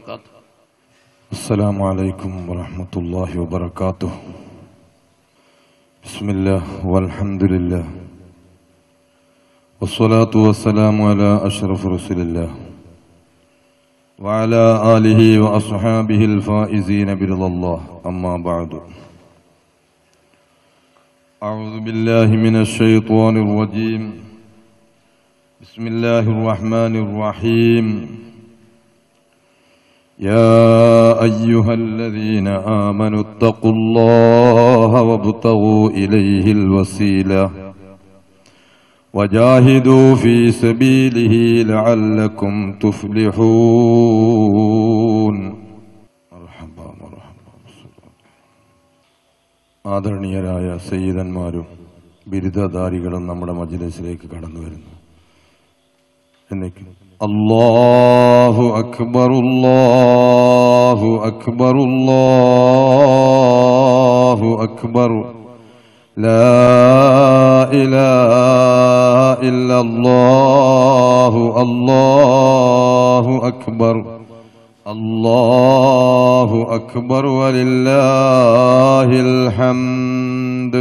وبركاته السلام عليكم ورحمة الله وبركاته بسم الله والحمد لله والصلاة والسلام على أشرف رسول الله وعلى آله وأصحابه الفائزين برضا الله أما بعد أعوذ بالله من الشيطان الرجيم بسم الله الرحمن الرحيم يا أيها الذين آمنوا اتقوا الله وابتغوا إليه الوسيلة وجاهدوا في سبيله لعلكم تفلحون مرحبا مرحبا ആദരണീയരായ സയ്യിദന്മാരും ബിരുദധാരികളും നമ്മുടെ മജ്ലിസിലേക്ക് കടന്നു വരുന്നു എന്നേക്ക് അല്ലാഹു അക്ബർ അല്ലാഹു അക്ബർ അല്ലാഹു അക്ബർ لا إله إلا الله الله أكبر الله أكبر ولله الحمد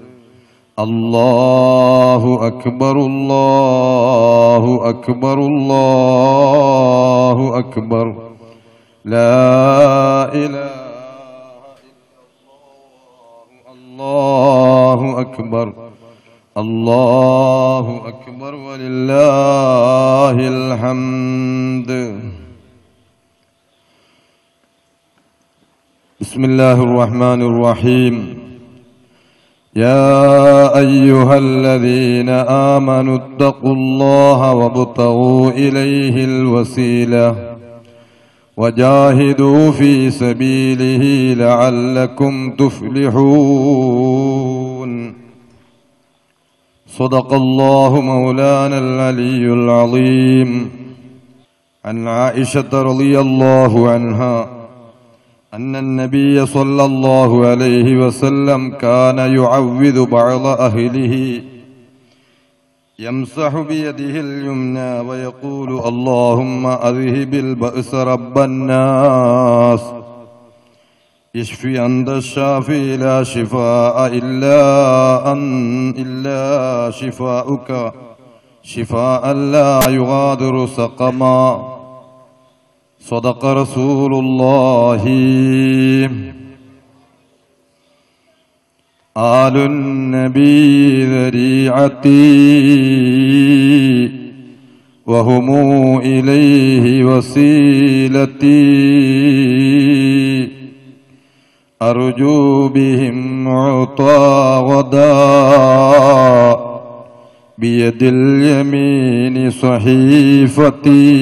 الله أكبر الله أكبر الله أكبر لا إله الله أكبر الله أكبر ولله الحمد بسم الله الرحمن الرحيم يا أيها الذين آمنوا اتقوا الله وابتغوا إليه الوسيلة وجاهدوا في سبيله لعلكم تفلحون صدق الله مولانا العلي العظيم عن عائشة رضي الله عنها أن النبي صلى الله عليه وسلم كان يعوذ بعض أهله يمسح بيده اليمنى ويقول اللهم أذهب البأس رب الناس اشفي أنت الشافي لا شفاء إلا أن إلا شفاؤك شفاء لا يغادر سقما صدق رسول الله آل النبي ذريعتي وهم إليه وسيلتي أرجو بهم عطى غدا بيد اليمين صحيفتي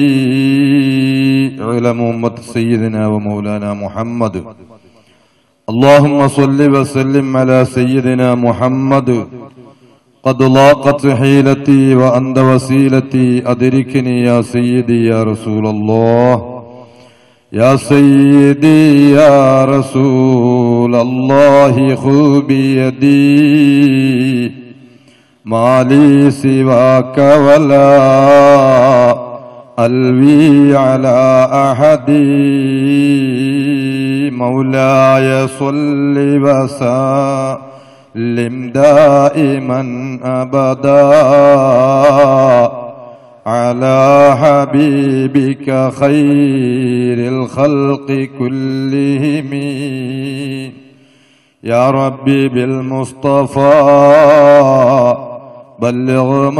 علم أمة سيدنا ومولانا محمد اللهم صل وسلم على سيدنا محمد قد ضاقت حيلتي وأنت وسيلتي أدركني يا سيدي يا رسول الله يا سيدي يا رسول الله خذ بيدي ما لي سواك ولا ألوي على أحد مولاي صل وسلم دائما أبدا على حبيبك خير الخلق كلهم يا ربي بالمصطفى بلغ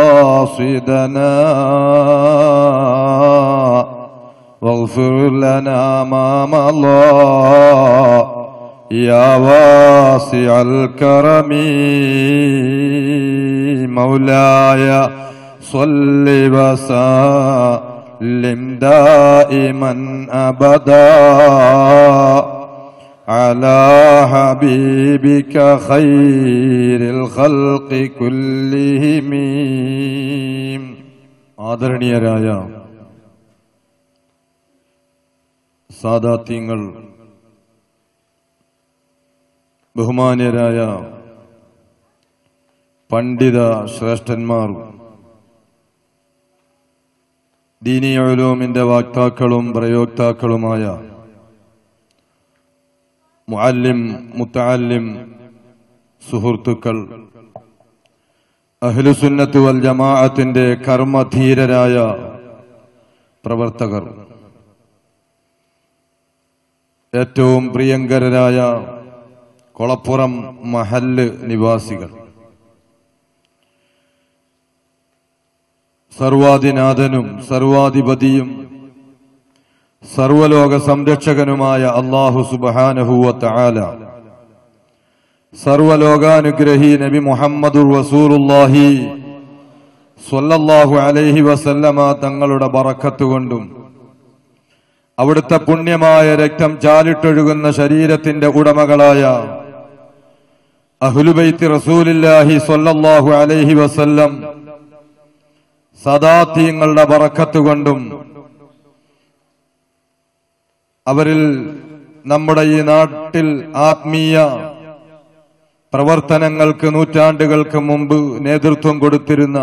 مقاصدنا واغفر لنا ما مضى يا واسع الكرم مولاي صل وسلم دائما ابدا على حبيبك خير الخلق كلهم ആദരണീയരായ സാദാത്യങ്ങൾ ബഹുമാന്യരായ പണ്ഡിത ശ്രേഷ്ഠന്മാർ ദീനീ ഉലൂമിന്റെ വാക്താക്കളും പ്രയോക്താക്കളുമായ മുഅല്ലിം മുത്തഅല്ലിം സുഹൃത്തുക്കൾ അഹ്ലുസുന്നത്ത് വൽ ജമാഅത്തിന്റെ കർമ്മധീരരായ പ്രവർത്തകർ ഏറ്റവും പ്രിയങ്കരരായ കൊളപ്പുറം മഹല്ല് നിവാസികൾ സർവാധിനാഥനും സർവാധിപതിയും സർവലോക സംരക്ഷകനുമായ അള്ളാഹു സുബഹാനഹുവ ആല സർവലോകാനുഗ്രഹി നബി മുഹമ്മദുർ റസൂലുള്ളാഹി സ്വല്ലല്ലാഹു അലൈഹി വസല്ലമ തങ്ങളുടെ ബറക്കത്ത് കൊണ്ടും അവിടുത്തെ പുണ്യമായ രക്തം ചാലിട്ടൊഴുകുന്ന ശരീരത്തിന്റെ ഉടമകളായ അഹ്ലുബൈത്ത് റസൂലില്ലാഹി സ്വല്ലല്ലാഹു അലൈഹി വസല്ലം സദാത്യങ്ങളുടെ ബറക്കത്ത് കൊണ്ടും അവരിൽ നമ്മുടെ ഈ നാട്ടിൽ ആത്മീയ പ്രവർത്തനങ്ങൾക്ക് നൂറ്റാണ്ടുകൾക്ക് മുമ്പ് നേതൃത്വം കൊടുത്തിരുന്ന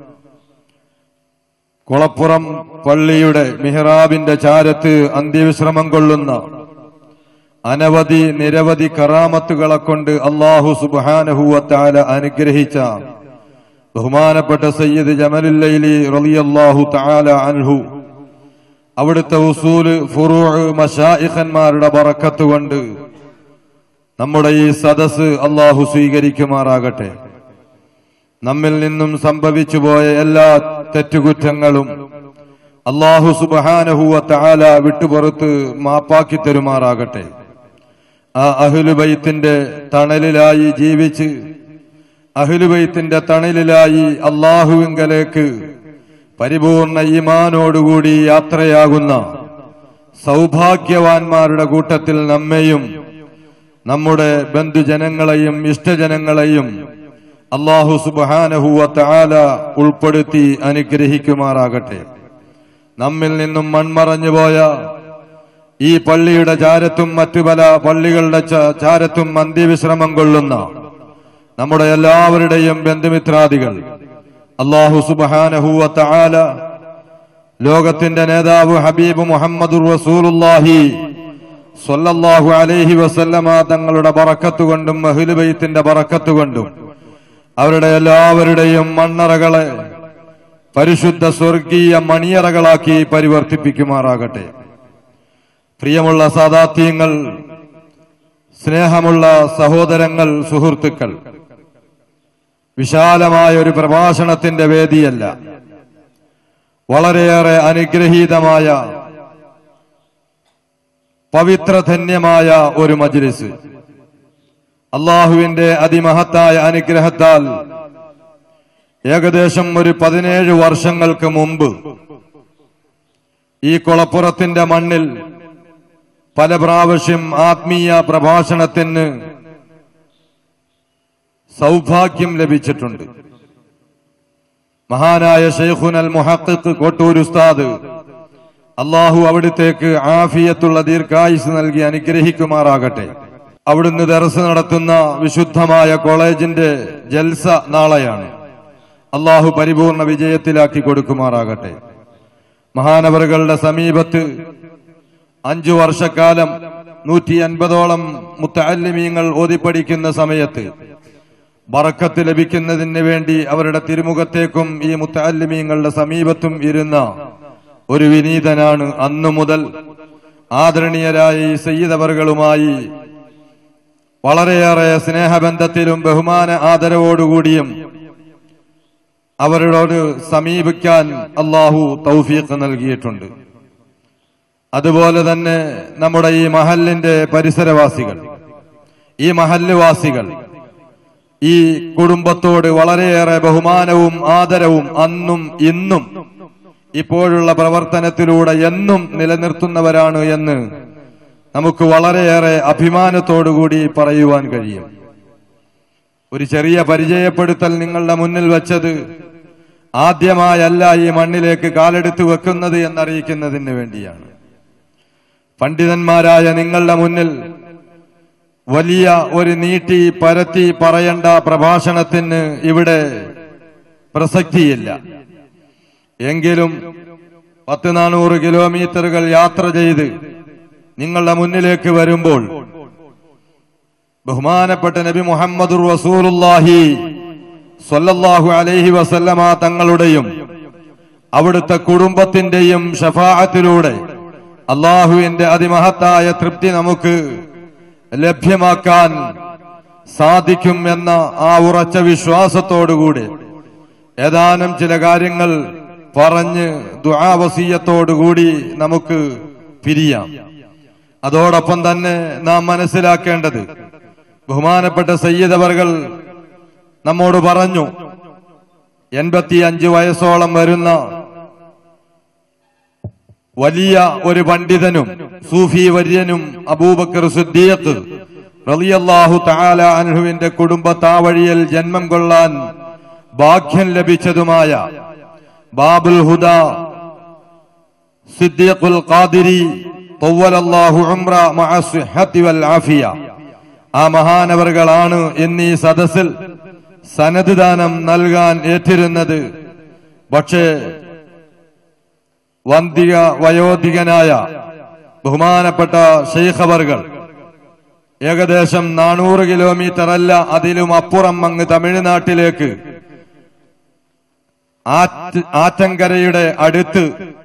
കുളപ്പുറം പള്ളിയുടെ മിഹ്റാബിന്റെ ചാരത്ത് അന്ത്യവിശ്രമം കൊള്ളുന്ന അനവധി നിരവധി കറാമത്തുകളെ കൊണ്ട് അള്ളാഹു സുബാനഹുവത്താല അനുഗ്രഹിച്ച ബഹുമാനപ്പെട്ട സയ്യിദ് ജമലുല്ലൈലി റളിയല്ലാഹു തആല അൻഹു അവിടുത്തെ ഉസൂല് ഫുറൂ മഷായിഖന്മാരുടെ ബറക്കത്ത് കൊണ്ട് നമ്മുടെ ഈ സദസ് അള്ളാഹു സ്വീകരിക്കുമാറാകട്ടെ നമ്മിൽ നിന്നും സംഭവിച്ചു പോയ എല്ലാ തെറ്റുകുറ്റങ്ങളും അള്ളാഹു സുബഹാനഹുവ തആല വിട്ടുപുറത്ത് മാപ്പാക്കി തരുമാറാകട്ടെ ആ അഹ്ലുബൈത്തിന്റെ തണലിലായി ജീവിച്ച് അഹ്ലുബൈത്തിന്റെ തണലിലായി അള്ളാഹുവിങ്കലേക്ക് പരിപൂർണ ഈമാനോടുകൂടി യാത്രയാകുന്ന സൗഭാഗ്യവാന്മാരുടെ കൂട്ടത്തിൽ നമ്മെയും നമ്മുടെ ബന്ധുജനങ്ങളെയും ഇഷ്ടജനങ്ങളെയും അള്ളാഹു സുബാനഹുവ താല ഉൾപ്പെടുത്തി അനുഗ്രഹിക്കുമാറാകട്ടെ നമ്മിൽ നിന്നും മൺമറഞ്ഞുപോയ ഈ പള്ളിയുടെ ചാരത്തും മറ്റു പല പള്ളികളുടെ ച- ചാരത്തും അന്ത്യവിശ്രമം കൊള്ളുന്ന നമ്മുടെ എല്ലാവരുടെയും ബന്ധുമിത്രാദികൾ അള്ളാഹു സുബാനഹുവ താല ലോകത്തിന്റെ നേതാവ് ഹബീബ് മുഹമ്മദ് റസൂലുല്ലാഹി സ്വല്ലല്ലാഹു അലൈഹി വസല്ലമ തങ്ങളുടെ ബറക്കത്ത് കൊണ്ടും മഹ്ലുബൈത്തിന്റെ ബറക്കത്ത് കൊണ്ടും അവരുടെ എല്ലാവരുടെയും മണ്ണറകളെ പരിശുദ്ധ സ്വർഗീയ മണിയറകളാക്കി പരിവർത്തിപ്പിക്കുമാറാകട്ടെ പ്രിയമുള്ള സാദാത്യങ്ങൾ സ്നേഹമുള്ള സഹോദരങ്ങൾ സുഹൃത്തുക്കൾ വിശാലമായ ഒരു പ്രഭാഷണത്തിന്റെ വേദിയല്ല വളരെയേറെ അനുഗ്രഹീതമായ പവിത്രധന്യമായ ഒരു മജ്ലിസ് അള്ളാഹുവിന്റെ അതിമഹത്തായ അനുഗ്രഹത്താൽ ഏകദേശം ഒരു പതിനേഴ് വർഷങ്ങൾക്ക് മുമ്പ് ഈ കുളപ്പുറത്തിന്റെ മണ്ണിൽ പല പ്രാവശ്യം ആത്മീയ പ്രഭാഷണത്തിന് സൗഭാഗ്യം ലഭിച്ചിട്ടുണ്ട് മഹാനായ ഷെയ്ഖുൻ അൽ മുഹഖിഖ് കോട്ടൂർ ഉസ്താദ് അള്ളാഹു അവിടുത്തേക്ക് ആഫിയത്തുള്ള ദീർഘായുസ് നൽകി അനുഗ്രഹിക്കുമാറാകട്ടെ അവിടുന്ന് ദർസ് നടത്തുന്ന വിശുദ്ധമായ കോളേജിന്റെ ജൽസ നാളെയാണ് അള്ളാഹു പരിപൂർണ വിജയത്തിലാക്കി കൊടുക്കുമാറാകട്ടെ മഹാനവറുകളുടെ സമീപത്ത് അഞ്ചു വർഷക്കാലം നൂറ്റി അൻപതോളം മുത്തല്ലിമീങ്ങൾ ഓതിപ്പടിക്കുന്ന സമയത്ത് ബറക്കത്ത് ലഭിക്കുന്നതിന് വേണ്ടി അവരുടെ തിരുമുഖത്തേക്കും ഈ മുത്തല്ലിമീങ്ങളുടെ സമീപത്തും ഇരുന്ന ഒരു വിനീതനാണ് അന്നു മുതൽ ആദരണീയരായ ഈ സയ്യിദവറുകളുമായി വളരെയേറെ സ്നേഹബന്ധത്തിലും ബഹുമാന ആദരവോടുകൂടിയും അവരോട് സമീപിക്കാൻ അള്ളാഹു തൗഫീഖ് നൽകിയിട്ടുണ്ട് അതുപോലെ തന്നെ നമ്മുടെ ഈ മഹലിന്റെ പരിസരവാസികൾ ഈ മഹല്ലുവാസികൾ ഈ കുടുംബത്തോട് വളരെയേറെ ബഹുമാനവും ആദരവും അന്നും ഇന്നും ഇപ്പോഴുള്ള പ്രവർത്തനത്തിലൂടെ എന്നും നിലനിർത്തുന്നവരാണ് എന്ന് നമുക്ക് വളരെയേറെ അഭിമാനത്തോടുകൂടി പറയുവാൻ കഴിയും ഒരു ചെറിയ പരിചയപ്പെടുത്തൽ നിങ്ങളുടെ മുന്നിൽ വെച്ചത് ആദ്യമായല്ല ഈ മണ്ണിലേക്ക് കാലെടുത്ത് വെക്കുന്നത് എന്നറിയിക്കുന്നതിന് വേണ്ടിയാണ് പണ്ഡിതന്മാരായ നിങ്ങളുടെ മുന്നിൽ വലിയ ഒരു നീട്ടി പരത്തി പറയേണ്ട പ്രഭാഷണത്തിന് ഇവിടെ പ്രസക്തിയില്ല എങ്കിലും പത്ത് നാനൂറ് കിലോമീറ്ററുകൾ യാത്ര ചെയ്ത് നിങ്ങളുടെ മുന്നിലേക്ക് വരുമ്പോൾ ബഹുമാനപ്പെട്ട നബി മുഹമ്മദുർ റസൂലുള്ളാഹി സ്വല്ലല്ലാഹു അലൈഹി വസല്ലമ തങ്ങളുടെയും അവിടുത്തെ കുടുംബത്തിന്റെയും ഷഫാഅത്തിലൂടെ അള്ളാഹുവിന്റെ അതിമഹത്തായ തൃപ്തി നമുക്ക് ലഭ്യമാക്കാൻ സാധിക്കും എന്ന ആ ഉറച്ച വിശ്വാസത്തോടുകൂടി ഏതാനും ചില കാര്യങ്ങൾ പറഞ്ഞ് ദുആവസീയത്തോടുകൂടി നമുക്ക് പിരിയാം അതോടൊപ്പം തന്നെ നാം മനസ്സിലാക്കേണ്ടത് ബഹുമാനപ്പെട്ട സയ്യിദ് അവർകൾ നമ്മോട് പറഞ്ഞു എൺപത്തി അഞ്ച് വയസ്സോളം വരുന്ന വലിയ ഒരു പണ്ഡിതനും സൂഫി വര്യനും അബൂബക്കർ സുദ്ദീഖ് റളിയല്ലാഹു തആല അൻഹുവിന്റെ കുടുംബ താവഴിയിൽ ജന്മം കൊള്ളാൻ ഭാഗ്യം ലഭിച്ചതുമായ ബാബുൽ ഹുദ സിദ്ദീഖുൽ ഖാദിരി طولallahu ഉംറ മഅ സിഹ്ഹത്തി വൽ ആഫിയ ആ മഹാനവറുകളാണ് എന്നീ സദസ്സിൽ സനത് ദാനം നൽകാൻ ഏറ്റിരുന്നത് പക്ഷേ വന്തിക വയോധികനായ ബഹുമാനപ്പെട്ട ഷെയ്ഖവർകൾ ഏകദേശം നാനൂറ് കിലോമീറ്റർ അല്ല അതിലും അപ്പുറം അങ്ങ് തമിഴ്നാട്ടിലേക്ക് ആറ്റ് ആറ്റങ്കരയുടെ അടുത്ത്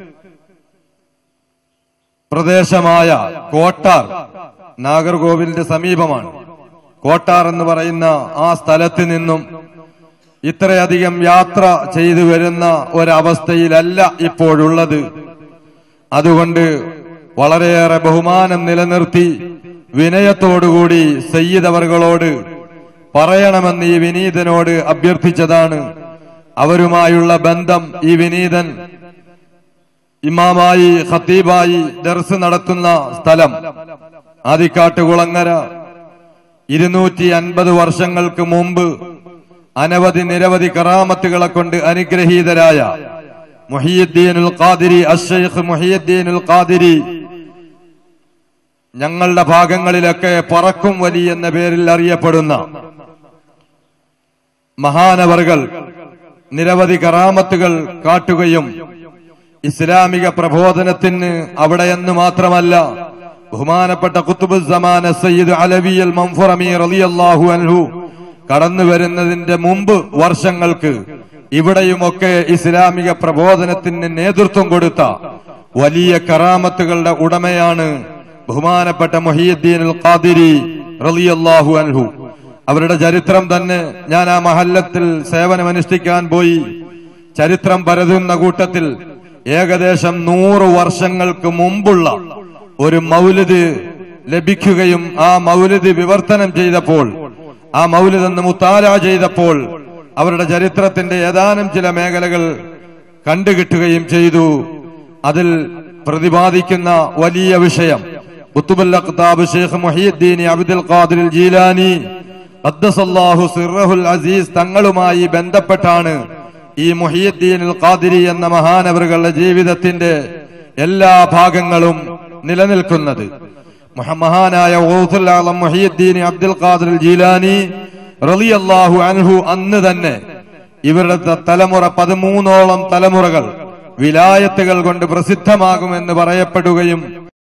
പ്രദേശമായ കോട്ടാർ നാഗർകോവിലിന്റെ സമീപമാണ് കോട്ടാർ എന്ന് പറയുന്ന ആ സ്ഥലത്ത് നിന്നും ഇത്രയധികം യാത്ര ചെയ്തു വരുന്ന ഒരവസ്ഥയിലല്ല ഇപ്പോഴുള്ളത് അതുകൊണ്ട് വളരെയേറെ ബഹുമാനം നിലനിർത്തി വിനയത്തോടുകൂടി സയ്യിദ് അവർകളോട് പറയണമെന്ന് ഈ വിനീതനോട് അഭ്യർത്ഥിച്ചതാണ് അവരുമായുള്ള ബന്ധം ഈ വിനീതൻ ഇമാമായി ഖത്തീബായി ദർസ് നടത്തുന്ന സ്ഥലം ആദിക്കാട്ടുകുളങ്ങര ഇരുന്നൂറ്റി അൻപത് വർഷങ്ങൾക്ക് മുമ്പ് അനവധി നിരവധി കറാമത്തുകളെ കൊണ്ട് അനുഗ്രഹീതരായ മുഹിയുദ്ദീനുൽ ഖാദിരി അഷൈഖ് മുഹിയുദ്ദീനുൽ ഖാദിരി ഞങ്ങളുടെ ഭാഗങ്ങളിലൊക്കെ പറക്കും വലി എന്ന പേരിൽ അറിയപ്പെടുന്ന മഹാനവറുകൾ നിരവധി കറാമത്തുകൾ കാട്ടുകയും ഇസ്ലാമിക പ്രബോധനത്തിന് അവിടെയെന്ന് മാത്രമല്ല ബഹുമാനപ്പെട്ട കുത്തുബുസമാന സയ്യിദ് അലവിയൽ മംഫുറമി റളിയല്ലാഹു അൻഹു കടന്നു വരുന്നതിന്റെ മുമ്പ് വർഷങ്ങൾക്ക് ഇവിടെയുമൊക്കെ ഇസ്ലാമിക പ്രബോധനത്തിന് നേതൃത്വം കൊടുത്ത വലിയ കറാമത്തുകളുടെ ഉടമയാണ് ബഹുമാനപ്പെട്ട മൊഹീദ്ദീൻ അൽ ഖാദിരി റളിയല്ലാഹു അൻഹു അവരുടെ ചരിത്രം തന്നെ ഞാൻ ആ മഹല്ലത്തിൽ സേവനമനുഷ്ഠിക്കാൻ പോയി ചരിത്രം പരതുന്ന കൂട്ടത്തിൽ ഏകദേശം നൂറ് വർഷങ്ങൾക്ക് മുമ്പുള്ള ഒരു മൗലിദ് ലഭിക്കുകയും ആ മൗലിദ് വിവർത്തനം ചെയ്തപ്പോൾ ആ മൗലിദ് എന്ന് മുത്താല ചെയ്തപ്പോൾ അവരുടെ ചരിത്രത്തിന്റെ ഏതാനും ചില മേഖലകൾ കണ്ടുകിട്ടുകയും ചെയ്തു അതിൽ പ്രതിപാദിക്കുന്ന വലിയ വിഷയം ഉത്തുബുൽ അഖ്താബ് ഷെയ്ഖ് മുഹിയുദ്ദീൻ അബ്ദുൽ ഖാദിർ ജീലാനി ഖദ്ദസല്ലാഹു സിർറഹുൽ അസീസ് തങ്ങളുമായി ബന്ധപ്പെട്ടാണ് ഈ മുഹിയുദ്ദീൻ ഖാദിരി എന്ന മഹാനവറുകളുടെ ജീവിതത്തിന്റെ എല്ലാ ഭാഗങ്ങളും നിലനിൽക്കുന്നത് മഹ- മഹാനായ ഊസുൽ ആലം മുഹിയുദ്ദീൻ അബ്ദുൽ ഖാദിർ ജീലാനി റളിയല്ലാഹു അൻഹു അന്ന് തന്നെ ഇവരുടെ ത- തലമുറ പതിമൂന്നോളം തലമുറകൾ വിലായത്തുകൾ കൊണ്ട് പ്രസിദ്ധമാകുമെന്ന് പറയപ്പെടുകയും